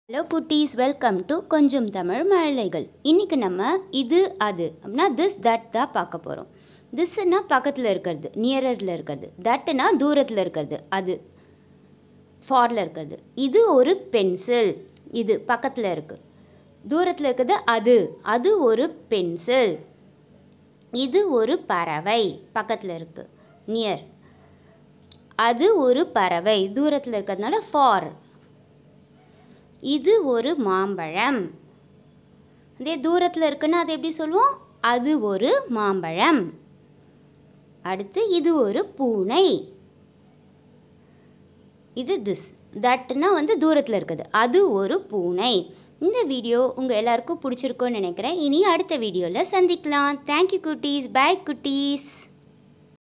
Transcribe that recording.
hello குட்டீஸ் welcome to கொஞ்சம் தமிழ் மழலைகள் இன்றைக்கி நம்ம இது அது அப்படின்னா திஸ் தட் தான் பார்க்க போகிறோம் திஸ்னா பக்கத்தில் இருக்கிறது நியரரில் இருக்கிறது தட்டுனா தூரத்தில் இருக்கிறது அது ஃபாரில் இருக்கிறது இது ஒரு பென்சில் இது பக்கத்தில் இருக்குது தூரத்தில் இருக்கிறது அது அது ஒரு பென்சில் இது ஒரு பறவை பக்கத்தில் இருக்குது நியர் அது ஒரு பறவை தூரத்தில் இருக்கிறதுனால ஃபார் இது ஒரு மாம்பழம் அதே தூரத்தில் இருக்குன்னா அது எப்படி சொல்லுவோம் அது ஒரு மாம்பழம் அடுத்து இது ஒரு பூனை இது திஸ் தட்னா வந்து தூரத்தில் இருக்குது அது ஒரு பூனை இந்த வீடியோ உங்கள் எல்லாருக்கும் பிடிச்சிருக்கும்னு நினைக்கிறேன் இனி அடுத்த வீடியோவில் சந்திக்கலாம் தேங்க்யூ குட்டீஸ் பை குட்டீஸ்